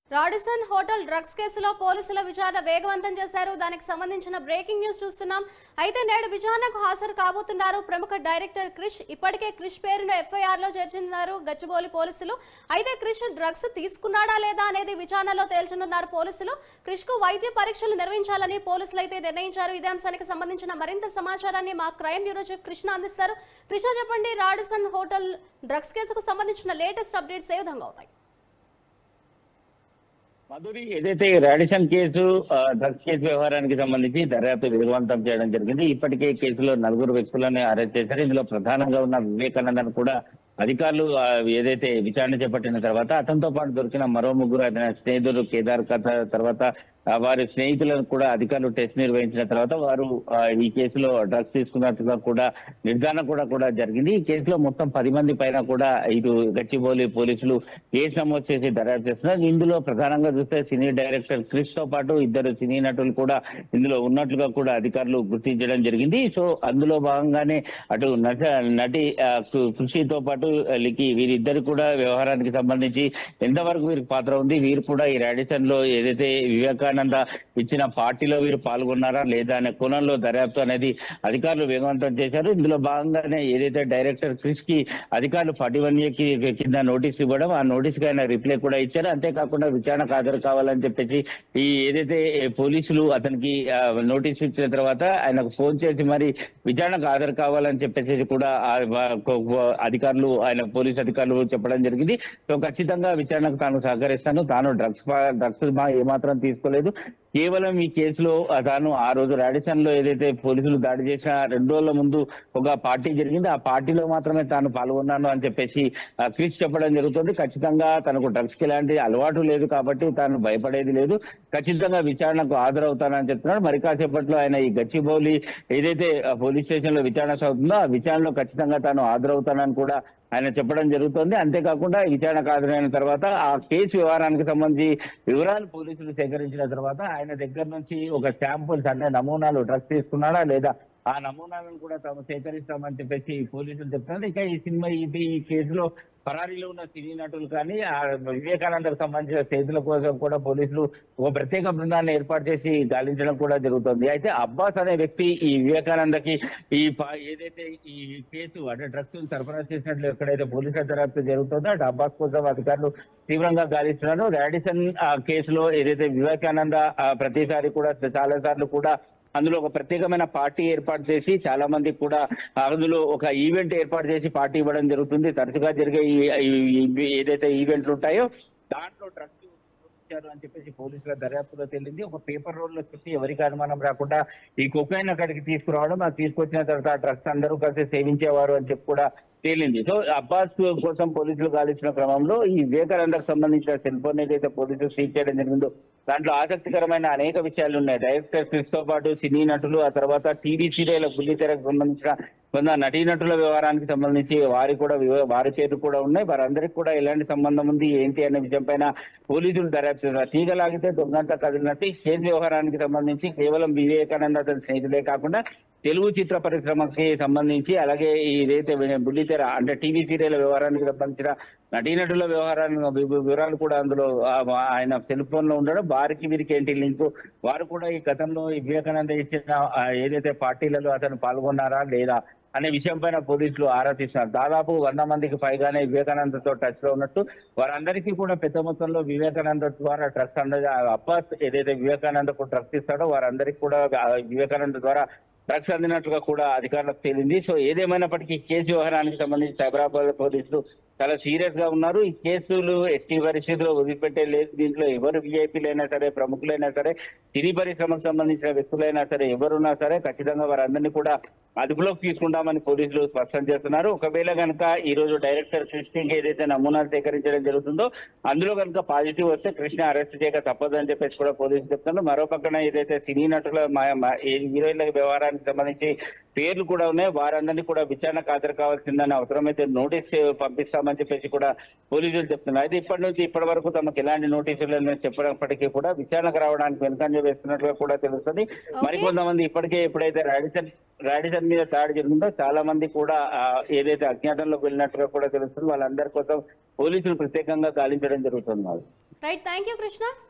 Radisson hotel drugs కేసులో పోలీసుల విచారణ వేగవంతం చేశారు దానికి సంబంధించిన బ్రేకింగ్ న్యూస్ చూస్తున్నాం అయితే నేడు విచారణకు హాజరు కాబోతున్నారు ప్రముఖ డైరెక్టర్ క్రిష్ ఇప్పటికే క్రిష్ పేరును ఎఫ్ఐఆర్ లో చేర్చినారు గచ్చిబౌలి పోలీసులు అయితే క్రిష్ డ్రగ్స్ తీసుకున్నాడా లేదా అనేది విచారణలో తేల్చనున్నారు పోలీసులు క్రిష్ కు వైద్య పరీక్షలు నిర్వహించాలని పోలీసులు అయితే నిర్ణయించారు ఇదే అంశానికి సంబంధించిన మరింత సమాచారాన్ని మా క్రైమ్ బ్యూరో చీఫ్ కృష్ణ అందిస్తారు కృష్ణ చెప్పండి రాడిసన్ హోటల్ డ్రగ్స్ కేసుకు సంబంధించిన లేటెస్ట్ అప్డేట్స్ ఏ విధంగా ఉన్నాయి మధురి ఏదైతే ఈ రాడిసన్ కేసు ఆ, డ్రగ్స్ కేసు వ్యవహారానికి సంబంధించి దర్యాప్తు వేగవంతం చేయడం జరిగింది ఇప్పటికే ఈ కేసులో నలుగురు వ్యక్తులను అరెస్ట్ చేశారు ఇందులో ప్రధానంగా ఉన్న వివేకానందన్ కూడా అధికారులు ఆ, ఏదైతే విచారణ చేపట్టిన తర్వాత అతనితో పాటు దొరికిన మరో ముగ్గురు అతని స్నేహితుడు కేదార్ కథ తర్వాత ఆ, వారి స్నేహితులను కూడా అధికారులు టెస్ట్ నిర్వహించిన తర్వాత వారు ఆ, ఈ కేసులో డ్రగ్స్ తీసుకున్నట్టుగా కూడా నిర్ధారణ కూడా కూడా జరిగింది ఈ కేసులో మొత్తం పది మంది పైన కూడా ఇటు గచ్చిబౌలి పోలీసులు కేసు నమోదు చేసి దర్యాప్తు చేస్తున్నారు ఇందులో ప్రధానంగా చూస్తే సినీ డైరెక్టర్ క్రిష్ తో పాటు ఇద్దరు సినీ నటులు కూడా ఇందులో ఉన్నట్లుగా కూడా అధికారులు గుర్తించడం జరిగింది సో అందులో భాగంగానే అటు నట నటి ఆ, కు- కృషితో పాటు ఆ, లికి వీరిద్దరు కూడా వ్యవహారానికి సంబంధించి ఎంతవరకు వీరికి పాత్ర ఉంది వీరు కూడా ఈ రాడిసన్ లో ఏదైతే వివేకానంద ఇచ్చిన పార్టీలో వీరు పాల్గొన్నారా లేదా అనే కోణంలో దర్యాప్తు అనేది అధికారులు వేగవంతం చేశారు ఇందులో భాగంగానే ఏదైతే డైరెక్టర్ క్రిష్ కి అధికారులు ఫార్టీ వన్ ఏ కింద నోటీస్ ఇవ్వడం ఆ నోటీస్ కి ఆయన రిప్లై కూడా ఇచ్చారు అంతేకాకుండా విచారణకు హాజరు కావాలని చెప్పేసి ఈ ఏదైతే పోలీసులు అతనికి ఆ, నోటీస్ ఇచ్చిన తర్వాత ఆయనకు ఫోన్ చేసి మరి విచారణకు హాజరు కావాలని చెప్పేసి కూడా ఆ వా- కో- కో- అధికారులు ఆయన పోలీస్ అధికారులు చెప్పడం జరిగింది సో ఖచ్చితంగా విచారణకు తాను సహకరిస్తాను తాను డ్రగ్స్ డ్రగ్స్ ఏమాత్రం తీసుకోలేదు కేవలం ఈ కేసులో ఆ తాను ఆ రోజు రాడిసన్ లో ఏదైతే పోలీసులు దాడి చేసిన రెండు రోజుల ముందు ఒక పార్టీ జరిగింది ఆ పార్టీలో మాత్రమే తాను పాల్గొన్నాను అని చెప్పేసి ఆ, క్రిష్ చెప్పడం జరుగుతుంది ఖచ్చితంగా తనకు డ్రగ్స్ కి ఎలాంటి అలవాటు లేదు కాబట్టి తాను భయపడేది లేదు ఖచ్చితంగా విచారణకు హాజరవుతానని చెప్తున్నాడు మరి కాసేపట్లో ఆయన ఈ గచ్చిబౌలి ఏదైతే ఆ, పోలీస్ స్టేషన్ లో విచారణ సాగుతుందో ఆ విచారణలో ఖచ్చితంగా తాను హాజరవుతానని కూడా ఆయన చెప్పడం జరుగుతుంది అంతేకాకుండా ఈ విచారణకు హాజరైన తర్వాత ఆ కేసు వ్యవహారానికి సంబంధించి వివరాలు పోలీసులు సేకరించిన తర్వాత ఆయన దగ్గర నుంచి ఒక శాంపుల్స్ అంటే నమూనాలు డ్రగ్స్ తీసుకున్నాడా లేదా ఆ నమూనాలను కూడా తాము సేకరిస్తామని చెప్పేసి పోలీసులు చెప్తున్నారు ఇక ఈ సినిమా ఇది ఈ కేసులో పరారీలో ఉన్న సినీ నటులు కానీ ఆ వివేకానందకు సంబంధించిన స్నేహితుల కోసం కూడా పోలీసులు ఒక ప్రత్యేక బృందాన్ని ఏర్పాటు చేసి గాలించడం కూడా జరుగుతుంది అయితే అబ్బాస్ అనే వ్యక్తి ఈ వివేకానందకి ఈ ప- ఏదైతే ఈ కేసు అంటే డ్రగ్స్ సరఫరా చేసినట్లు ఎక్కడైతే పోలీసుల దర్యాప్తు జరుగుతుందో అటు అబ్బాస్ కోసం అధికారులు తీవ్రంగా గాలిస్తున్నారు రాడిసన్ ఆ, కేసులో ఏదైతే వివేకానంద ఆ, ప్రతిసారి కూడా చాలా సార్లు కూడా అందులో ఒక ప్రత్యేకమైన పార్టీ ఏర్పాటు చేసి చాలా మంది కూడా అందులో ఒక ఈవెంట్ ఏర్పాటు చేసి పార్టీ ఇవ్వడం జరుగుతుంది తరచుగా జరిగే ఈ ఈ- ఈ- ఏదైతే ఈవెంట్లు ఉంటాయో దాంట్లో డ్రగ్స్ ఇచ్చారు అని చెప్పేసి పోలీసుల దర్యాప్తులో తేలింది ఒక పేపర్ రోల్ లో చుట్టి ఎవరికి అనుమానం రాకుండా ఈ కొకైన్ అక్కడికి తీసుకురావడం అది తీసుకొచ్చిన తర్వాత ఆ డ్రగ్స్ అందరూ కలిసి సేవించేవారు అని చెప్పి కూడా తేలింది సో అబ్బాస్ కోసం పోలీసులు గాలించిన క్రమంలో ఈ వివేకానందకు సంబంధించిన సెల్ ఫోన్ ఏదైతే పోలీసులు సీజ్ చేయడం జరిగిందో దాంట్లో ఆసక్తికరమైన అనేక విషయాలు ఉన్నాయి డైరెక్టర్ క్రిస్ తో పాటు సినీ నటులు ఆ తర్వాత టీవీ సీరియల్ బుల్లితెరకు సంబంధించిన కొంత నటీనటుల వ్యవహారానికి సంబంధించి వారి కూడా వివ- వారి పేర్లు కూడా ఉన్నాయి వారందరికీ కూడా ఎలాంటి సంబంధం ఉంది ఏంటి అనే విషయం పైన పోలీసులు దర్యాప్తు చేస్తున్నారు తీగ లాగితే దొంగంతా కదిలినట్టు ఈ కేసు వ్యవహారానికి సంబంధించి కేవలం వివేకానంద అతని స్నేహితులే కాకుండా తెలుగు చిత్ర పరిశ్రమకి సంబంధించి అలాగే ఈ ఏదైతే బుల్లితెర అంటే టీవీ సీరియల్ వ్యవహారానికి సంబంధించిన నటీనటుల వ్యవహారాన్ని వి- వివరాలు కూడా అందులో ఆ- ఆయన సెల్ ఫోన్ లో ఉండడం వారికి వీరికి ఏంటి లింక్ వారు కూడా ఈ గతంలో ఈ వివేకానంద ఇచ్చిన ఆ, ఏదైతే పార్టీలలో అతను పాల్గొన్నారా లేదా అనే విషయం పైన పోలీసులు ఆరా తీస్తున్నారు దాదాపు వంద మందికి పైగానే వివేకానందతో టచ్ లో ఉన్నట్టు వారందరికీ కూడా పెద్ద మొత్తంలో వివేకానంద ద్వారా డ్రగ్స్ అందజ అబ్బాస్ ఏదైతే వివేకానందకు డ్రగ్స్ ఇస్తాడో వారందరికీ కూడా ఆ వివేకానంద ద్వారా డ్రగ్స్ అందినట్లుగా కూడా అధికారులకు తేలింది సో ఏదేమైనప్పటికీ ఈ కేసు వ్యవహారానికి సంబంధించి సైబరాబాద్ పోలీసులు చాలా సీరియస్ గా ఉన్నారు ఈ కేసులు ఎట్టి పరిస్థితుల్లో వదిలిపెట్టే లేదు దీంట్లో ఎవరు విఐపీలైనా సరే ప్రముఖులైనా సరే సినీ పరిశ్రమకు సంబంధించిన వ్యక్తులైనా సరే ఎవరున్నా సరే ఖచ్చితంగా వారందరినీ కూడా అదుపులోకి తీసుకుంటామని పోలీసులు స్పష్టం చేస్తున్నారు ఒకవేళ కనుక ఈ రోజు డైరెక్టర్ కృష్ణకి ఏదైతే నమూనాలు సేకరించడం జరుగుతుందో అందులో కనుక పాజిటివ్ వస్తే కృష్ణ అరెస్ట్ చేయక తప్పదని చెప్పేసి కూడా పోలీసులు చెప్తున్నారు మరో పక్కన ఏదైతే సినీ నటుల మా- మా- ఈ హీరోయిన్ల వ్యవహారానికి సంబంధించి పేర్లు కూడా ఉన్నాయి వారందరినీ కూడా విచారణకు హాజరు కావాల్సిందని అవసరమైతే నోటీస్ పంపిస్తామని చెప్పేసి కూడా పోలీసులు చెప్తున్నారు అయితే ఇప్పటి నుంచి ఇప్పటి వరకు తమకు ఎలాంటి నోటీసులు లేవని చెప్పినప్పటికీ కూడా విచారణకు రావడానికి వెనుకంజ వేస్తున్నట్లుగా కూడా తెలుస్తుంది మరికొంతమంది ఇప్పటికే ఎప్పుడైతే రాడిసన్ రాడిసన్ మీద దాడి జరిగిందో చాలా మంది కూడా ఆ, ఏదైతే అజ్ఞాతంలోకి వెళ్ళినట్టుగా కూడా తెలుస్తుంది వాళ్ళందరి కోసం పోలీసులు ప్రత్యేకంగా గాలించడం జరుగుతుంది రైట్ థ్యాంక్ యూ కృష్ణ